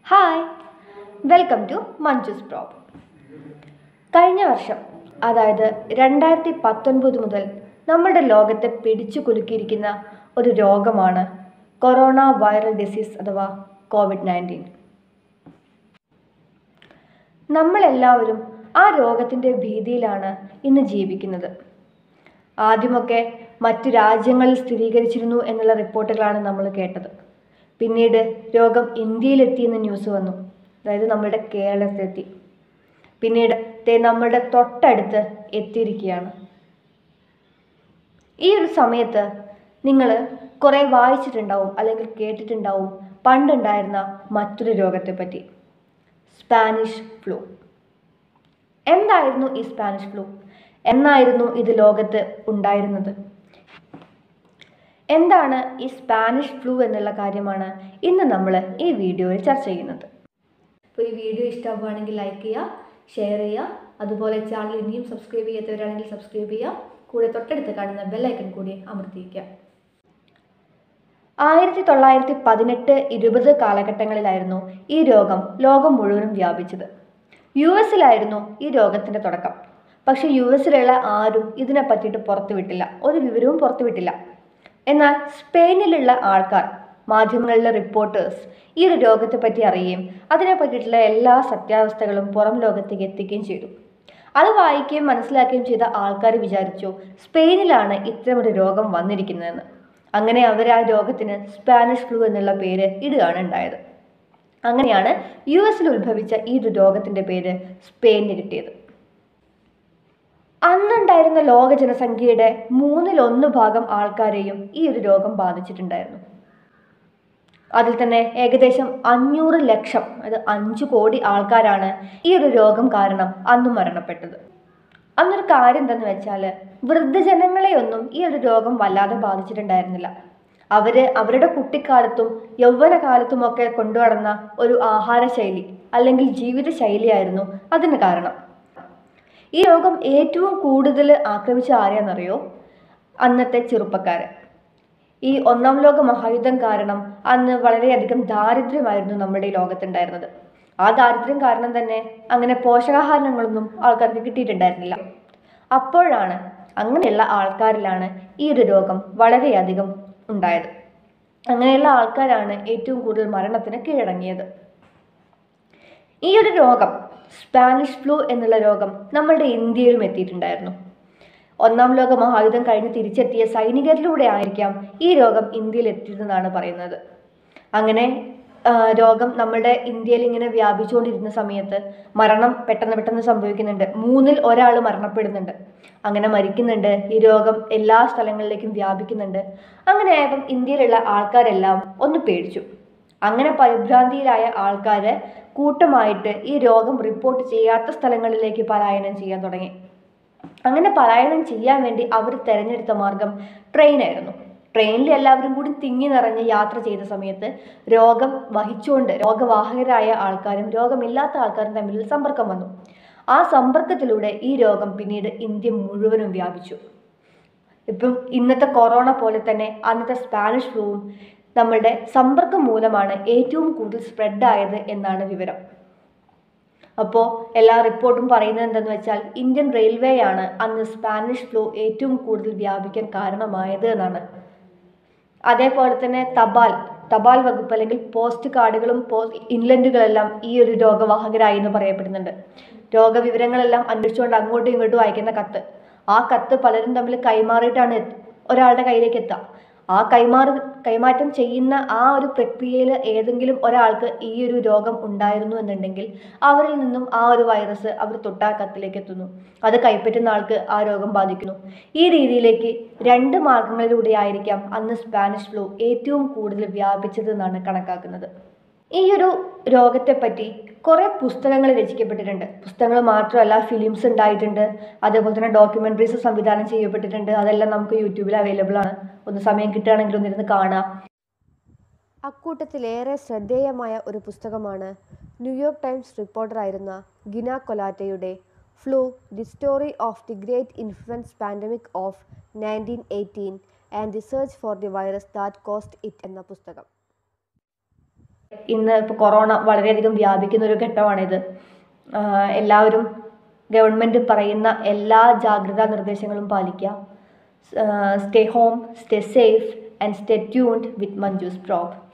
hi welcome to Manju's Probe കഴിഞ്ഞ വർഷം അതായത് രണ്ടായിരത്തി പത്തൊൻപത് മുതൽ നമ്മുടെ ലോകത്തെ പിടിച്ചു കുലുക്കിയിരിക്കുന്ന ഒരു രോഗമാണ് കൊറോണ വൈറൽ ഡിസീസ് അഥവാ കോവിഡ് നയൻറ്റീൻ നമ്മളെല്ലാവരും ആ രോഗത്തിൻ്റെ ഭീതിയിലാണ് ഇന്ന് ജീവിക്കുന്നത് ആദ്യമൊക്കെ മറ്റു രാജ്യങ്ങളിൽ സ്ഥിരീകരിച്ചിരുന്നു എന്നുള്ള റിപ്പോർട്ടുകളാണ് നമ്മൾ കേട്ടത് പിന്നീട് രോഗം ഇന്ത്യയിലെത്തിയെന്ന് ന്യൂസ് വന്നു അതായത് നമ്മുടെ കേരളത്തിലെത്തി പിന്നീട് ദേ നമ്മളുടെ തൊട്ടടുത്ത് എത്തിയിരിക്കുകയാണ് ഈ ഒരു സമയത്ത് നിങ്ങൾ കുറേ വായിച്ചിട്ടുണ്ടാവും അല്ലെങ്കിൽ കേട്ടിട്ടുണ്ടാവും പണ്ടുണ്ടായിരുന്ന മറ്റൊരു രോഗത്തെ പറ്റി സ്പാനിഷ് ഫ്ലൂ എന്തായിരുന്നു ഈ സ്പാനിഷ് ഫ്ലൂ എന്നായിരുന്നു ഇത് ലോകത്ത് ഉണ്ടായിരുന്നത് എന്താണ് ഈ സ്പാനിഷ് ഫ്ലൂ എന്നുള്ള കാര്യമാണ് ഇന്ന് നമ്മൾ ഈ വീഡിയോയിൽ ചർച്ച ചെയ്യുന്നത് അപ്പോൾ ഈ വീഡിയോ ഇഷ്ടമാവുകയാണെങ്കിൽ ലൈക്ക് ചെയ്യുക ഷെയർ ചെയ്യുക അതുപോലെ ചാനൽ ഇനിയും സബ്സ്ക്രൈബ് ചെയ്യാത്തവരാണെങ്കിൽ സബ്സ്ക്രൈബ് ചെയ്യുക കൂടെ തൊട്ടടുത്ത് കാണുന്ന ബെല്ലൈക്കൺ കൂടി അമർത്തിയിരിക്കുക ആയിരത്തി തൊള്ളായിരത്തി പതിനെട്ട് ഇരുപത് കാലഘട്ടങ്ങളിലായിരുന്നു ഈ രോഗം ലോകം മുഴുവനും വ്യാപിച്ചത് യു എസിലായിരുന്നു ഈ രോഗത്തിൻ്റെ തുടക്കം പക്ഷേ യു എസിലുള്ള ആരും ഇതിനെ പറ്റിയിട്ട് പുറത്തുവിട്ടില്ല ഒരു വിവരവും പുറത്തുവിട്ടില്ല എന്നാൽ സ്പെയിനിലുള്ള ആൾക്കാർ മാധ്യമങ്ങളിലെ റിപ്പോർട്ടേഴ്സ് ഈ ഒരു രോഗത്തെ പറ്റി അറിയുകയും അതിനെ പറ്റിയിട്ടുള്ള എല്ലാ സത്യാവസ്ഥകളും പുറം ലോകത്തേക്ക് എത്തിക്കുകയും ചെയ്തു അത് വായിക്കുകയും മനസ്സിലാക്കുകയും ചെയ്ത ആൾക്കാർ വിചാരിച്ചു സ്പെയിനിലാണ് ഇത്തരമൊരു രോഗം വന്നിരിക്കുന്നതെന്ന് അങ്ങനെ അവർ ആ രോഗത്തിന് സ്പാനിഷ് ഫ്ലൂ എന്നുള്ള പേര് ഇടുകയാണ് ഉണ്ടായത് അങ്ങനെയാണ് യു എസിൽ ഉത്ഭവിച്ച ഈ ഒരു രോഗത്തിൻ്റെ പേര് സ്പെയിനിന് കിട്ടിയത് അന്നുണ്ടായിരുന്ന ലോക ജനസംഖ്യയുടെ മൂന്നിലൊന്ന് ഭാഗം ആൾക്കാരെയും ഈ ഒരു രോഗം ബാധിച്ചിട്ടുണ്ടായിരുന്നു അതിൽ തന്നെ ഏകദേശം അഞ്ഞൂറ് ലക്ഷം അത് അഞ്ചു കോടി ആൾക്കാരാണ് ഈ ഒരു രോഗം കാരണം അന്ന് മരണപ്പെട്ടത് അന്നൊരു കാര്യം എന്തെന്ന് വെച്ചാൽ വൃദ്ധജനങ്ങളെയൊന്നും ഈ ഒരു രോഗം വല്ലാതെ ബാധിച്ചിട്ടുണ്ടായിരുന്നില്ല അവര് അവരുടെ കുട്ടിക്കാലത്തും യൗവനകാലത്തുമൊക്കെ കൊണ്ടുനടന്ന ഒരു ആഹാരശൈലി അല്ലെങ്കിൽ ജീവിത ശൈലിയായിരുന്നു അതിന് കാരണം ഈ രോഗം ഏറ്റവും കൂടുതൽ ആക്രമിച്ച ആരെയാണെന്നറിയോ അന്നത്തെ ചെറുപ്പക്കാരെ ഈ ഒന്നാം ലോക മഹായുദ്ധം കാരണം അന്ന് വളരെയധികം ദാരിദ്ര്യമായിരുന്നു നമ്മുടെ ഈ ലോകത്തുണ്ടായിരുന്നത് ആ ദാരിദ്ര്യം കാരണം തന്നെ അങ്ങനെ പോഷകാഹാരങ്ങളൊന്നും ആൾക്കാർക്ക് കിട്ടിയിട്ടുണ്ടായിരുന്നില്ല അപ്പോഴാണ് അങ്ങനെയുള്ള ആൾക്കാരിലാണ് ഈ ഒരു രോഗം വളരെയധികം ഉണ്ടായത് അങ്ങനെയുള്ള ആൾക്കാരാണ് ഏറ്റവും കൂടുതൽ മരണത്തിന് കീഴടങ്ങിയത് ഈ ഒരു രോഗം സ്പാനിഷ് ഫ്ലൂ എന്നുള്ള രോഗം നമ്മളുടെ ഇന്ത്യയിലും എത്തിയിട്ടുണ്ടായിരുന്നു ഒന്നാം ലോക മഹായുദ്ധം കഴിഞ്ഞ് തിരിച്ചെത്തിയ സൈനികരിലൂടെ ആയിരിക്കാം ഈ രോഗം ഇന്ത്യയിൽ എത്തിയതെന്നാണ് പറയുന്നത് അങ്ങനെ രോഗം നമ്മുടെ ഇന്ത്യയിൽ ഇങ്ങനെ വ്യാപിച്ചുകൊണ്ടിരുന്ന സമയത്ത് മരണം പെട്ടെന്ന് പെട്ടെന്ന് സംഭവിക്കുന്നുണ്ട് മൂന്നിൽ ഒരാൾ മരണപ്പെടുന്നുണ്ട് അങ്ങനെ മരിക്കുന്നുണ്ട് ഈ രോഗം എല്ലാ സ്ഥലങ്ങളിലേക്കും വ്യാപിക്കുന്നുണ്ട് അങ്ങനെ ആയപ്പം ഇന്ത്യയിലുള്ള ആൾക്കാരെല്ലാം ഒന്ന് പേടിച്ചു അങ്ങനെ പരിഭ്രാന്തിയിലായ ആൾക്കാർ കൂട്ടമായിട്ട് ഈ രോഗം റിപ്പോർട്ട് ചെയ്യാത്ത സ്ഥലങ്ങളിലേക്ക് പലായനം ചെയ്യാൻ തുടങ്ങി അങ്ങനെ പലായനം ചെയ്യാൻ വേണ്ടി അവർ തിരഞ്ഞെടുത്ത മാർഗം ട്രെയിനായിരുന്നു ട്രെയിനിൽ എല്ലാവരും കൂടി തിങ്ങി നിറഞ്ഞ് യാത്ര ചെയ്ത സമയത്ത് രോഗം വഹിച്ചുകൊണ്ട് രോഗവാഹകരായ ആൾക്കാരും രോഗമില്ലാത്ത ആൾക്കാരും തമ്മിൽ സമ്പർക്കം വന്നു ആ സമ്പർക്കത്തിലൂടെ ഈ രോഗം പിന്നീട് ഇന്ത്യ മുഴുവനും വ്യാപിച്ചു ഇപ്പം ഇന്നത്തെ കൊറോണ പോലെ തന്നെ അന്നത്തെ സ്പാനിഷ് ഫ്ലൂവും നമ്മളുടെ സമ്പർക്കം മൂലമാണ് ഏറ്റവും കൂടുതൽ സ്പ്രെഡ് ആയത് എന്നാണ് വിവരം അപ്പോൾ എല്ലാ റിപ്പോർട്ടും പറയുന്നത് എന്തെന്ന് വെച്ചാൽ ഇന്ത്യൻ റെയിൽവേയാണ് അന്ന് സ്പാനിഷ് ഫ്ലൂ ഏറ്റവും കൂടുതൽ വ്യാപിക്കാൻ കാരണമായത് എന്നാണ് അതേപോലെ തന്നെ തപാൽ തപാൽ വകുപ്പ് അല്ലെങ്കിൽ പോസ്റ്റ് കാർഡുകളും പോസ്റ്റ് ഇൻലൻഡുകളെല്ലാം ഈ ഒരു രോഗവാഹകരായി എന്ന് പറയപ്പെടുന്നുണ്ട് രോഗവിവരങ്ങളെല്ലാം അന്വേഷിച്ചുകൊണ്ട് അങ്ങോട്ടും ഇങ്ങോട്ടും അയക്കുന്ന കത്ത് ആ കത്ത് പലരും തമ്മിൽ കൈമാറിയിട്ടാണ് ഒരാളുടെ കയ്യിലേക്ക് എത്തുക ആ കൈമാറ് കൈമാറ്റം ചെയ്യുന്ന ആ ഒരു പ്രക്രിയയിൽ ഏതെങ്കിലും ഒരാൾക്ക് ഈ ഒരു രോഗം ഉണ്ടായിരുന്നു എന്നുണ്ടെങ്കിൽ അവരിൽ നിന്നും ആ ഒരു വൈറസ് അവർ തൊട്ടാ കത്തിലേക്ക് എത്തുന്നു അത് കൈപ്പറ്റുന്ന ആൾക്ക് ആ രോഗം ബാധിക്കുന്നു ഈ രീതിയിലേക്ക് രണ്ട് മാർഗങ്ങളിലൂടെ ആയിരിക്കാം അന്ന് സ്പാനിഷ് ഫ്ലൂ ഏറ്റവും കൂടുതൽ വ്യാപിച്ചത് എന്നാണ് കണക്കാക്കുന്നത് ഈ ഒരു രോഗത്തെപ്പറ്റി കുറേ പുസ്തകങ്ങൾ രചിക്കപ്പെട്ടിട്ടുണ്ട് പുസ്തകങ്ങൾ മാത്രമല്ല ഫിലിംസ് ഉണ്ടായിട്ടുണ്ട് അതേപോലെ തന്നെ ഡോക്യുമെൻ്ററീസ് സംവിധാനം ചെയ്യപ്പെട്ടിട്ടുണ്ട് അതെല്ലാം നമുക്ക് യൂട്യൂബിൽ അവൈലബിൾ ആണ് ഒന്ന് സമയം കിട്ടുകയാണെങ്കിൽ ഒന്നിരുന്ന് കാണാം അക്കൂട്ടത്തിലേറെ ശ്രദ്ധേയമായ ഒരു പുസ്തകമാണ് ന്യൂയോർക്ക് ടൈംസ് റിപ്പോർട്ടറായിരുന്ന ഗിന കൊലാറ്റയുടെ flu the story of the great influenza pandemic of nineteen eighteen and the search for the virus that caused it എന്ന പുസ്തകം ഇന്ന് ഇപ്പോൾ കൊറോണ വളരെയധികം വ്യാപിക്കുന്ന ഒരു ഘട്ടമാണിത് ആഹ് എല്ലാവരും ഗവൺമെൻറ് പറയുന്ന എല്ലാ ജാഗ്രതാ നിർദ്ദേശങ്ങളും പാലിക്കുക stay home stay safe and stay tuned with Manju's probe